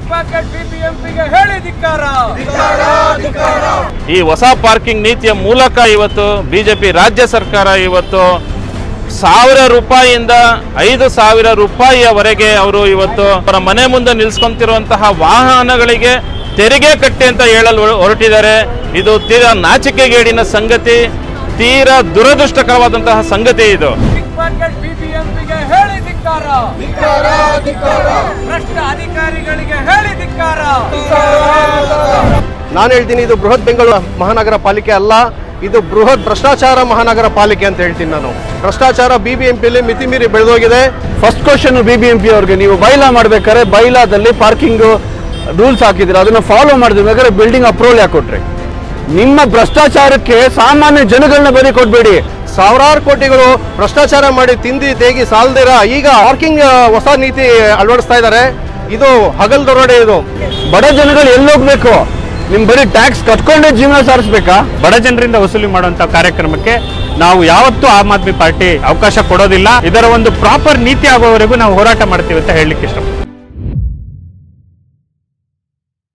packet ಬಿಬಿಎಂಪಿಗೆ ಹೇಳಿ ಧಿಕ್ಕಾರ ಈ ಹೊಸ ಪಾರ್ಕಿಂಗ್ ನೀತಿಯ ಮೂಲಕ ಇವತ್ತು ಬಿಜೆಪಿ ರಾಜ್ಯ ಸರ್ಕಾರ ಇವತ್ತು ಸಾವಿರ ರೂಪಾಯಿಯಿಂದ ಐದು ಸಾವಿರ ರೂಪಾಯಿಯವರೆಗೆ ಅವರು ಇವತ್ತು ಅವರ ಮನೆ ಮುಂದೆ ನಿಲ್ಸ್ಕೊಂತಿರುವಂತಹ ವಾಹನಗಳಿಗೆ ತೆರಿಗೆ ಕಟ್ಟಿ ಅಂತ ಹೇಳಲು ಹೊರಟಿದ್ದಾರೆ ಇದು ತೀರಾ ನಾಚಿಕೆಗೇಡಿನ ಸಂಗತಿ ತೀರಾ ದುರದೃಷ್ಟಕರವಾದಂತಹ ಸಂಗತಿ ಇದು ಬಿಗ್ ಪಾಕೆಟ್ ಬಿಬಿಎಂಪಿಗೆ ಹೇಳಿ ಧಿಕ್ಕಾರ ಭ್ರಷ್ಟ ಅಧಿಕಾರಿಗಳಿಗೆ ಹೇಳಿ ಧಿಕ್ಕಾರ ನಾನು ಹೇಳ್ತೀನಿ ಇದು ಬೃಹತ್ ಬೆಂಗಳೂರು ಮಹಾನಗರ ಪಾಲಿಕೆ ಅಲ್ಲ ಇದು ಬೃಹತ್ ಭ್ರಷ್ಟಾಚಾರ ಮಹಾನಗರ ಪಾಲಿಕೆ ಅಂತ ಹೇಳ್ತೀನಿ ನಾನು ಭ್ರಷ್ಟಾಚಾರ ಬಿ ಬಿ ಎಂ ಪಿಲಿ ಮಿತಿ ಮೀರಿ ಬೆಳೆದೋಗಿದೆ ಫಸ್ಟ್ ಕ್ವಶನ್ ಬಿ ಬಿ ಎಂ ಪಿ ಅವ್ರಿಗೆ ನೀವು ಬೈಲಾ ಮಾಡ್ಬೇಕಾದ್ರೆ ಬೈಲಾದಲ್ಲಿ ಪಾರ್ಕಿಂಗ್ ರೂಲ್ಸ್ ಹಾಕಿದ್ರೆ ಅದನ್ನ ಫಾಲೋ ಮಾಡಿದ್ರೆ ಬೇಕಾದ್ರೆ ಬಿಲ್ಡಿಂಗ್ ಅಪ್ರೂವಲ್ ಯಾಕೆ ಕೊಟ್ರಿ ನಿಮ್ಮ ಭ್ರಷ್ಟಾಚಾರಕ್ಕೆ ಸಾಮಾನ್ಯ ಜನಗಳನ್ನ ಬಲಿ ಕೊಡ್ಬೇಡಿ ಸಾವಿರಾರು ಕೋಟಿಗಳು ಭ್ರಷ್ಟಾಚಾರ ಮಾಡಿ ತಿಂದಿ ತೇಗಿ ಸಾಲ್ದಿರ ಈಗ ಪಾರ್ಕಿಂಗ್ ಹೊಸ ನೀತಿ ಅಳವಡಿಸ್ತಾ ಇದ್ದಾರೆ ಇದು ಹಗಲ್ ದರೋಡೆ ಇದು ಬಡ ಜನಗಳು ಎಲ್ಲಿ ಹೋಗ್ಬೇಕು ನಿಮ್ ಬರೀ ಟ್ಯಾಕ್ಸ್ ಕಟ್ಕೊಂಡೇ ಜೀವನ ಸಾರಿಸ್ಬೇಕಾ ಬಡ ಜನರಿಂದ ವಸೂಲಿ ಮಾಡುವಂತ ಕಾರ್ಯಕ್ರಮಕ್ಕೆ ನಾವು ಯಾವತ್ತೂ ಆಮ್ ಆದ್ಮಿ ಪಾರ್ಟಿ ಅವಕಾಶ ಕೊಡೋದಿಲ್ಲ ಇದರ ಒಂದು ಪ್ರಾಪರ್ ನೀತಿ ಆಗುವವರೆಗೂ ನಾವು ಹೋರಾಟ ಮಾಡ್ತೀವಿ ಅಂತ ಹೇಳಲಿಕ್ಕೆ ಇಷ್ಟಪಡ್ತೀನಿ